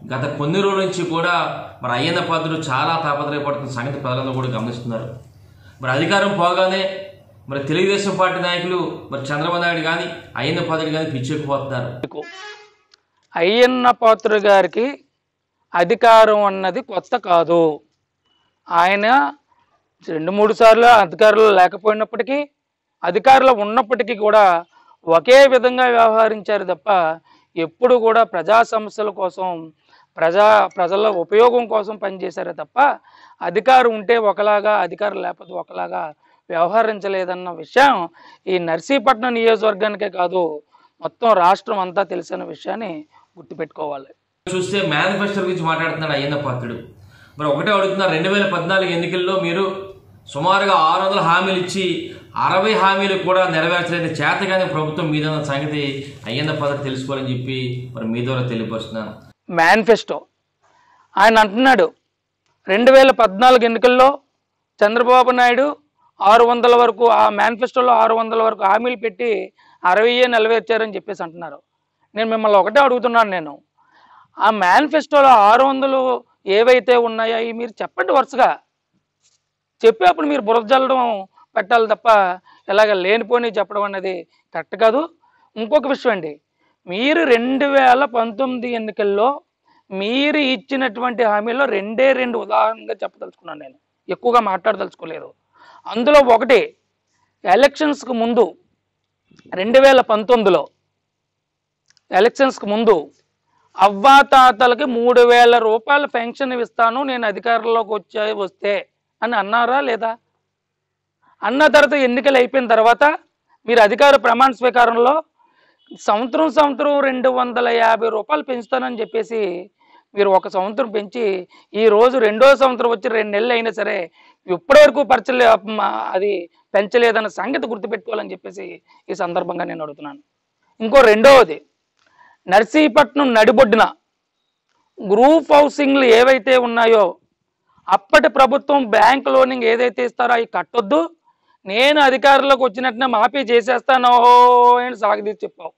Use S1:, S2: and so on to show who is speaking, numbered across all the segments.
S1: గత కొన్ని రోజుల నుంచి కూడా మరి అయ్యన్న పాత్రుడు చాలా తాపత్రయపడుతున్న సంగతి ప్రజలందరూ కూడా గమనిస్తున్నారు మరి అధికారం పోగానే మరి తెలుగుదేశం పార్టీ నాయకులు మరి చంద్రబాబు నాయుడు కానీ అయ్యన్న పాత్రుడు కానీ పిచ్చెక్కిపోతున్నారు
S2: అయ్యన్న పాత్ర గారికి అధికారం అన్నది కొత్త కాదు ఆయన రెండు మూడు సార్లు అధికారులు లేకపోయినప్పటికీ అధికారులు ఉన్నప్పటికీ కూడా ఒకే విధంగా వ్యవహరించారు తప్ప ఎప్పుడు కూడా ప్రజా సమస్యల కోసం ప్రజా ప్రజల ఉపయోగం కోసం పనిచేశారే తప్ప అధికారం ఉంటే ఒకలాగా అధికారం లేకపోతే ఒకలాగా వ్యవహరించలేదన్న విషయం ఈ నర్సీపట్నం నియోజకవర్గానికే కాదు మొత్తం రాష్ట్రం అంతా తెలిసిన విషయాన్ని గుర్తుపెట్టుకోవాలి
S1: చూస్తే మేనిఫెస్టో గురించి మాట్లాడుతున్నాడు అయ్యన్న పాత్రుడు మరి ఒకటే అడుగుతున్నారు రెండు వేల పద్నాలుగు ఎన్నికల్లో మీరు సుమారుగా ఆరు వందల హామీలు ఇచ్చి అరవై హామీలు కూడా నెరవేర్చలేని చేతగానే ప్రభుత్వం మీద ఉన్న సంగతి అయ్యన్న పాత్రుడు తెలుసుకోవాలని చెప్పి మరి మీ ద్వారా తెలియపరుస్తున్నాను
S2: మేనిఫెస్టో ఆయన అంటున్నాడు రెండు వేల పద్నాలుగు ఎన్నికల్లో చంద్రబాబు నాయుడు ఆరు వందల వరకు ఆ మేనిఫెస్టోలో ఆరు వందల వరకు హామీలు పెట్టి అరవై నెరవేర్చారని చెప్పేసి అంటున్నారు నేను మిమ్మల్ని ఒకటే అడుగుతున్నాను నేను ఆ మేనిఫెస్టోలో ఆరు వందలు ఏవైతే ఉన్నాయో అవి మీరు చెప్పండి వరుసగా చెప్పి అప్పుడు మీరు బురద జల్లడం పెట్టాలి తప్ప ఇలాగ లేనిపోని చెప్పడం అనేది కరెక్ట్ కాదు ఇంకొక విషయం అండి మీరు రెండు వేల పంతొమ్మిది ఎన్నికల్లో మీరు ఇచ్చినటువంటి హామీలో రెండే రెండు ఉదాహరణగా చెప్పదలుచుకున్నాను నేను ఎక్కువగా మాట్లాడదలుచుకోలేదు అందులో ఒకటి ఎలక్షన్స్కి ముందు రెండు వేల పంతొమ్మిదిలో ఎలక్షన్స్కి ముందు అవ్వాతాతలకి మూడు వేల రూపాయల పెన్షన్ ఇస్తాను నేను అధికారంలోకి వచ్చే వస్తే అని అన్నారా లేదా అన్న తర్వాత ఎన్నికలు అయిపోయిన తర్వాత మీరు అధికార ప్రమాణ స్వీకారంలో సంవత్సరం సంవత్సరం రెండు వందల యాభై రూపాయలు పెంచుతానని చెప్పేసి మీరు ఒక సంవత్సరం పెంచి ఈ రోజు రెండో సంవత్సరం వచ్చి రెండు నెలలు అయినా సరే ఇప్పటివరకు పరచలే మ- అది పెంచలేదన్న సంగతి గుర్తుపెట్టుకోవాలని చెప్పేసి ఈ సందర్భంగా నేను అడుగుతున్నాను ఇంకో రెండవది నర్సీపట్నం నడిబొడ్డున గ్రూప్ హౌసింగ్లు ఏవైతే ఉన్నాయో అప్పటి ప్రభుత్వం బ్యాంక్ లోనింగ్ ఏదైతే ఇస్తారో అవి కట్టొద్దు నేను అధికారంలోకి వచ్చినట్టునే మాఫీ చేసేస్తానో అని సాగదీసి చెప్పావు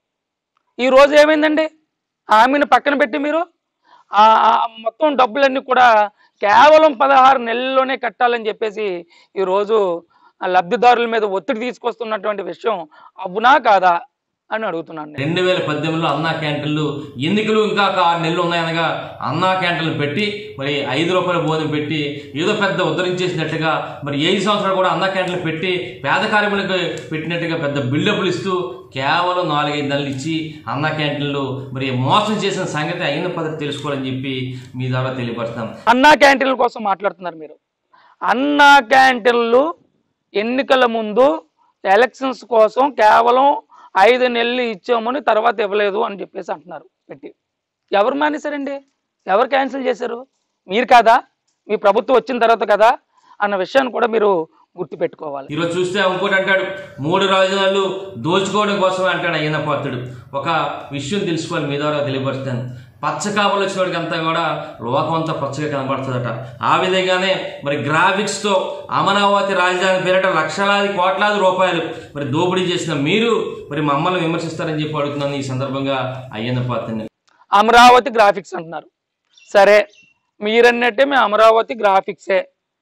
S2: ఈ రోజు ఏమైందండి ఆమెను పక్కన పెట్టి మీరు ఆ ఆ మొత్తం డబ్బులన్నీ కూడా కేవలం పదహారు నెలల్లోనే కట్టాలని చెప్పేసి ఈరోజు ఆ లబ్ధిదారుల మీద ఒత్తిడి తీసుకొస్తున్నటువంటి విషయం అవునా కాదా అని అడుగుతున్నాను నేను.
S1: రెండు వేల పద్దెనిమిదిలో అన్నా క్యాంటీన్లు ఎన్నికలు ఇంకా ఒక ఆరు నెలలు ఉన్నాయనగా అన్నా క్యాంటీన్లు పెట్టి మరి ఐదు రూపాయల భోజనం పెట్టి ఏదో పెద్ద ఉద్ధరించేసినట్టుగా మరి ఐదు సంవత్సరాలు కూడా అన్నా క్యాంటీన్లు పెట్టి పేద కార్మికులకు పెట్టినట్టుగా పెద్ద బిల్డప్లు ఇస్తూ కేవలం నాలుగైదు నెలలు ఇచ్చి అన్నా క్యాంటీన్లు మరి మోసం చేసిన సంగతి అయిన పద్ధతి తెలుసుకోవాలని చెప్పి మీ ద్వారా తెలియపరుస్తాం
S2: అన్నా క్యాంటీన్ల కోసం మాట్లాడుతున్నారు మీరు అన్నా క్యాంటీన్లు ఎన్నికల ముందు ఎలక్షన్స్ కోసం కేవలం ఐదు నెలలు ఇచ్చామని తర్వాత ఇవ్వలేదు అని చెప్పేసి అంటున్నారు పెట్టి ఎవరు మానేశారండి ఎవరు క్యాన్సిల్ చేశారు మీరు కాదా మీ ప్రభుత్వం వచ్చిన తర్వాత కదా అన్న విషయాన్ని కూడా మీరు గుర్తుపెట్టుకోవాలి
S1: ఈరోజు చూస్తే ఇంకోటి అంటాడు మూడు రాజధానులు దోచుకోవడం కోసమే అంటాడు అయ్యన్న పాత్రుడు ఒక విషయం తెలుసుకోవాలి మీ ద్వారా తెలియపరుస్తాను పచ్చ కాపలు వచ్చినోడికి అంతా కూడా లోకం అంతా పచ్చగా కనబడుతుందట ఆ విధంగానే మరి గ్రాఫిక్స్ తో అమరావతి రాజధాని పేరిట లక్షలాది కోట్లాది రూపాయలు మరి దోపిడీ చేసిన మీరు మరి మమ్మల్ని విమర్శిస్తారని చెప్పి అడుగుతున్నాను ఈ సందర్భంగా అయ్యన్న పాత్రని
S2: అమరావతి గ్రాఫిక్స్ అంటున్నారు సరే మీరన్నట్టే మేము అమరావతి గ్రాఫిక్సే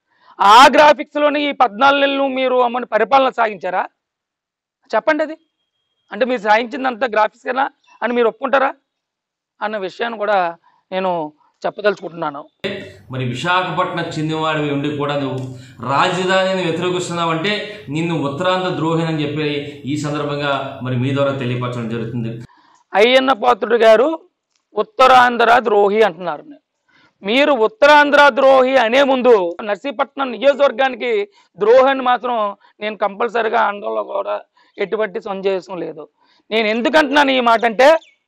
S2: ఆ గ్రాఫిక్స్లోని ఈ పద్నాలుగు నెలలు మీరు అమ్మని పరిపాలన సాగించారా చెప్పండి అది అంటే మీరు సాగించిందంతా గ్రాఫిక్సేనా అని మీరు ఒప్పుకుంటారా అన్న విషయాన్ని కూడా నేను చెప్పదలుచుకుంటున్నాను
S1: మరి విశాఖపట్నం చెందినవాడివి ఉండి కూడా నువ్వు రాజధానిని వ్యతిరేకిస్తున్నావంటే నిన్ను ఉత్తరాంధ్ర ద్రోహిని అని చెప్పి ఈ సందర్భంగా మరి మీ ద్వారా తెలియపరచడం జరుగుతుంది
S2: అయ్యన్న పాత్రుడు గారు ఉత్తరాంధ్ర ద్రోహి అంటున్నారు మీరు ఉత్తరాంధ్ర ద్రోహి అనే ముందు నర్సీపట్నం నియోజకవర్గానికి ద్రోహాన్ని మాత్రం నేను కంపల్సరిగా అనడంలో కూడా ఎటువంటి సందేశం లేదు నేను ఎందుకంటున్నాను ఈ మాట అంటే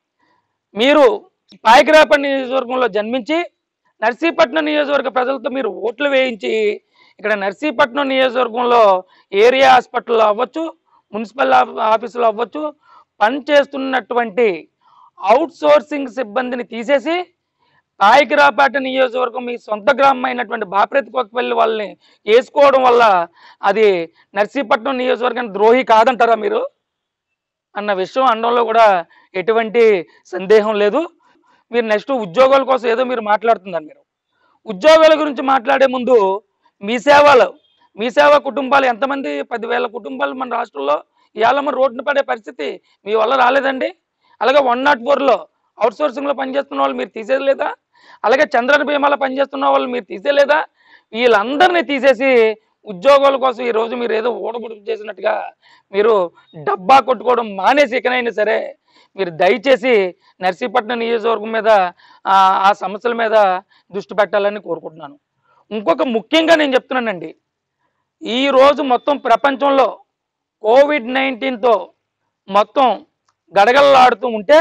S2: మీరు పాయకరాపల్లి నియోజకవర్గంలో జన్మించి నర్సీపట్నం నియోజకవర్గ ప్రజలతో మీరు ఓట్లు వేయించి ఇక్కడ నర్సీపట్నం నియోజకవర్గంలో ఏరియా హాస్పిటల్లో అవ్వచ్చు మున్సిపల్ ఆఫ్- ఆఫీసులో అవ్వచ్చు పనిచేస్తున్నటువంటి అవుట్ సోర్సింగ్ సిబ్బందిని తీసేసి పాయకిరాపేట నియోజకవర్గం మీ సొంత గ్రామం అయినటువంటి బాప్రెత్ కొత్తపల్లి వాళ్ళని వేసుకోవడం వల్ల అది నర్సీపట్నం నియోజకవర్గం ద్రోహి కాదంటారా మీరు అన్న విషయం అనడంలో కూడా ఎటువంటి సందేహం లేదు మీరు నెక్స్ట్ ఉద్యోగాల కోసం ఏదో మీరు మాట్లాడుతున్నారు మీరు ఉద్యోగాల గురించి మాట్లాడే ముందు మీ సేవలు మీ సేవా కుటుంబాలు ఎంతమంది పదివేల కుటుంబాలు మన రాష్ట్రంలో ఇవాళ మన రోడ్డున పడే పరిస్థితి మీ వల్ల రాలేదండి అలాగే వన్ నాట్ ఫోర్లో అవుట్సోర్సింగ్లో పనిచేస్తున్న వాళ్ళు మీరు తీసేయలేదా అలాగే చంద్రన బీమాలో పనిచేస్తున్న వాళ్ళు మీరు తీసేయలేదా వీళ్ళందరినీ తీసేసి ఉద్యోగాల కోసం ఈ రోజు మీరు ఏదో ఊడబుడుపు చేసినట్టుగా మీరు డబ్బా కొట్టుకోవడం మానేసి ఇకనైనా సరే మీరు దయచేసి నర్సీపట్నం నియోజకవర్గం మీద ఆ ఆ సమస్యల మీద దృష్టి పెట్టాలని కోరుకుంటున్నాను ఇంకొక ముఖ్యంగా నేను చెప్తున్నానండి ఈ రోజు మొత్తం ప్రపంచంలో కోవిడ్ నైన్టీన్తో మొత్తం గడగడలాడుతూ ఉంటే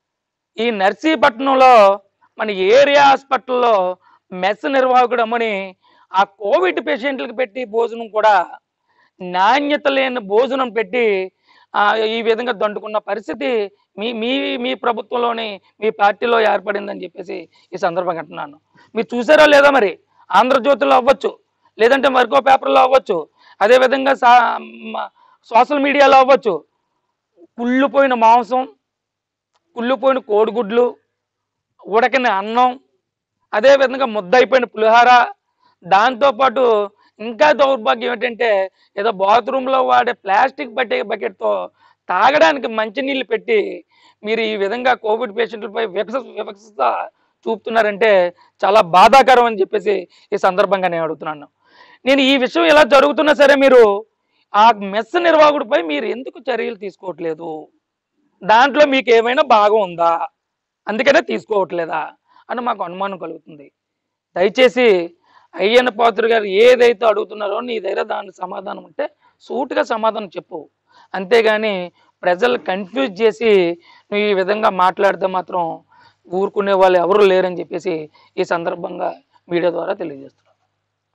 S2: ఈ నర్సీపట్నంలో మన ఏరియా హాస్పిటల్లో మెస్ నిర్వాహకుడు అమ్మని ఆ కోవిడ్ పేషెంట్లకు పెట్టి భోజనం కూడా నాణ్యత లేని భోజనం పెట్టి ఆ, ఈ విధంగా దండుకున్న పరిస్థితి మీ మీ మీ ప్రభుత్వంలోని మీ పార్టీలో ఏర్పడిందని చెప్పేసి ఈ సందర్భంగా అంటున్నాను మీరు చూసారా లేదా మరి ఆంధ్రజ్యోతిలో అవ్వచ్చు లేదంటే మరికో పేపర్లో అవ్వచ్చు అదేవిధంగా సా మ- సోషల్ మీడియాలో అవ్వచ్చు కుళ్ళిపోయిన మాంసం కుళ్ళిపోయిన కోడిగుడ్లు ఉడకిన అన్నం అదేవిధంగా ముద్దయిపోయిన పులిహార దాంతోపాటు ఇంకా దౌర్భాగ్యం ఏంటంటే ఏదో బాత్రూంలో వాడే ప్లాస్టిక్ బట్టే బకెట్తో తాగడానికి మంచినీళ్ళు పెట్టి మీరు ఈ విధంగా కోవిడ్ పేషెంట్లపై వివక్ష వివక్షత చూపుతున్నారంటే చాలా బాధాకరం అని చెప్పేసి ఈ సందర్భంగా నేను అడుగుతున్నాను నేను ఈ విషయం ఎలా జరుగుతున్నా సరే మీరు ఆ మెస్ నిర్వాహకుడిపై మీరు ఎందుకు చర్యలు తీసుకోవట్లేదు దాంట్లో మీకు ఏమైనా భాగం ఉందా అందుకనే తీసుకోవట్లేదా అని మాకు అనుమానం కలుగుతుంది దయచేసి అయ్యన్న పాత్ర గారు ఏదైతే అడుగుతున్నారో నీ దగ్గర దాని సమాధానం ఉంటే సూటిగా సమాధానం చెప్పు అంతేగాని ప్రజలు కన్ఫ్యూజ్ చేసి నువ్వు ఈ విధంగా మాట్లాడితే మాత్రం ఊరుకునే వాళ్ళు ఎవరు లేరని చెప్పేసి ఈ సందర్భంగా మీడియా ద్వారా తెలియజేస్తున్నాను